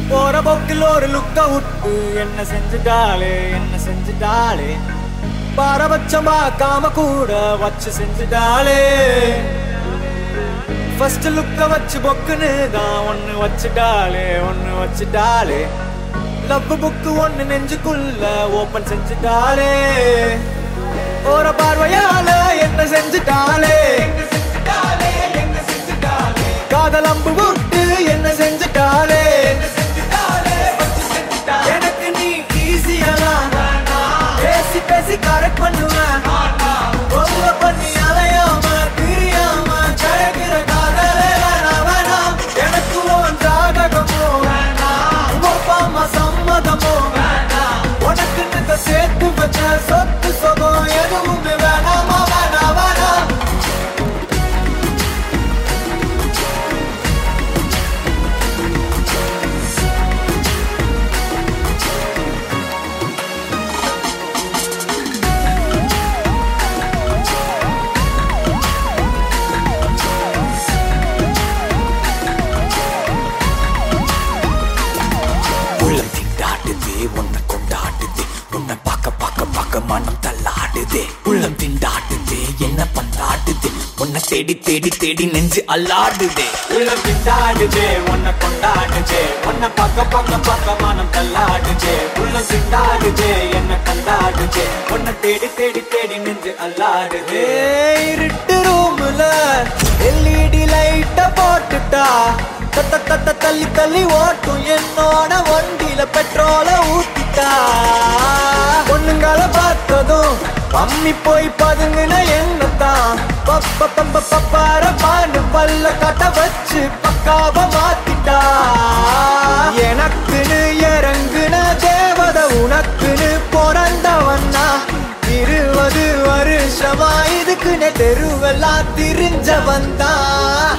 போற போக்கில் ஒரு லுக்க விட்டு என்ன செஞ்சுட்டாளே என்ன செஞ்சுட்டாளே பாரபட்சம் பார்க்காம கூட வச்சு செஞ்சுட்டாளே ஃபர்ஸ்ட் லுக்க வச்சு பொக்குன்னு தான் ஒன்னு வச்சுட்டாளே ஒன்னு வச்சுட்டாளே லவ் புக்கு ஒன்னு நெஞ்சுக்குள்ள ஓபன் செஞ்சுட்டாளே ஒரு பார்வையால என்ன செஞ்சுட்டாளே காதல் அம்பு விட்டு என்ன செஞ்சுட்டாளே எனக்கு நீ ஈஸியெல்லாம் பேசி பேசி கரெக்ட் பண்ணுவேன் ரொம்ப பண்ணி அலையாம பிரியாம கிடைக்கிற காதலே வேணாம் வேணாம் எனக்கு உன் ஜாதகமோ வேணாம் அப்பா அம்மா சம்மதமோ வேணாம் உனக்கு நித்த சேர்த்து வச்ச சொத்து சுகம் எதுவுமே வேணாமா வேணாம் வேணாம் உள்ளம் திண்டாடுதே உன்னை கொண்டாடுதே உன்னை பார்க்க பார்க்க பார்க்க மனம் தள்ளாடுதே உள்ளம் திண்டாடுதே என்ன பந்தாடுதே உன்னை தேடி தேடி தேடி நெஞ்சு அல்லாடுதே உள்ளம் திண்டாடுதே உன்னை கொண்டாடுதே உன்னை பக்க பக்க பக்க மனம் தள்ளாடுதே உள்ளம் திண்டாடுதே என்ன கண்டாடுதே உன்னை தேடி தேடி தேடி நெஞ்சு அல்லாடுதே இருட்டு ரூம்ல எல்இடி லைட்ட போட்டுட்டா தத்த தத்த தள்ளி தள்ளி ஓட்டும் என்னோட வண்டியில பெட்ரோல ஊத்திட்டா பொண்ணுங்கள பார்த்ததும் பம்மி போய் பதுங்குன என்னத்தான் பப்ப பப்ப பப்பார பாண்டு பல்ல கட்ட வச்சு பக்காவ மாத்திட்டா எனக்குன்னு இறங்குன தேவத உனக்குன்னு பிறந்தவன்னா இருபது வருஷமா இதுக்குன்னு தெருவெல்லாம் திரிஞ்சவன் தான்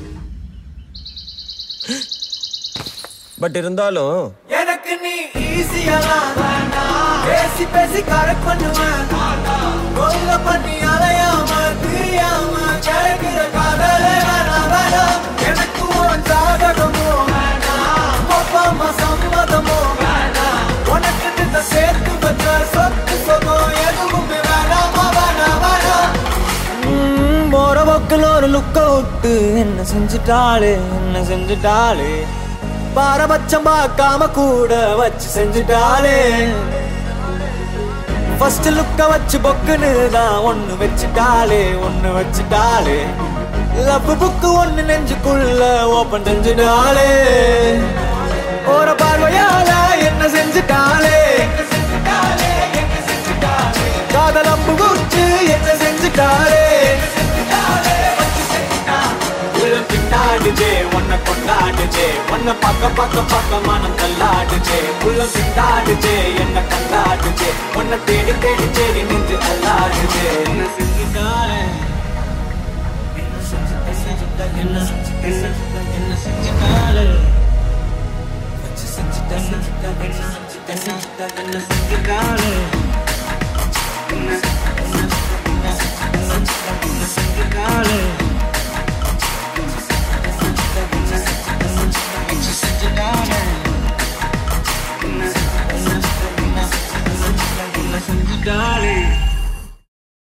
பட் இருந்தாலும் எனக்கு நீ ஈஸியெல்லாம் பேசி பேசி கரெக்ட் பண்ணுவேன் கொல்ல பண்ணி அலையாம பிரியாம கிடைக்கிற காதலே வேணாம் வேணாம் எனக்கு உன் ஜாதகமோ வேணாம் அப்பா அம்மா சம்மதமோ வேணாம் உனக்கு நித்த சேர்த்து வச்ச சொத்து சுகம் எதுவுமே வேணாமா வேணாம் வேணாம் ம், போற போக்கில் ஒரு லுக்க விட்டு என்ன செஞ்சுட்டாளே என்ன செஞ்சுட்டாளே பாரபட்சம் பார்க்காம கூட வச்சு செஞ்சுட்டாளே ஃபர்ஸ்ட் லுக்க வச்சு பொக்குன்னு தான் ஒண்ணு வச்சுட்டாளே ஒண்ணு வச்சுட்டாளே லவ் புக்கு ஒண்ணு நெஞ்சுக்குள்ள ஓபன் செஞ்சுட்டாளே ஒரு பார்வையால என்ன செஞ்சுட்டாளே காதல் அம்பு குடிச்சு என்ன செஞ்சுட்டாளே உள்ளம் திண்டாடுதே உன்னை கொண்டாடுதே உன்னை பக்க பக்க பக்க மனம் தள்ளாடுதே உள்ளம் திண்டாடுதே என்ன கண்டாடுதே உன்னை தேடி தேடி தேடி நின்று அல்லாடுதே என்ன செஞ்சுட்டாளே என்ன செஞ்சுட்ட செஞ்சுட்ட என்ன செஞ்சுட்ட செஞ்சுட்ட என்ன செஞ்சுட்டாளே வச்சு செஞ்சுட்ட செஞ்சுட்ட என்ன செஞ்சுட்ட செஞ்சுட்ட என்ன செஞ்சுட்டாளே என்ன என்ன என்ன என்ன செஞ்சுட்ட என்ன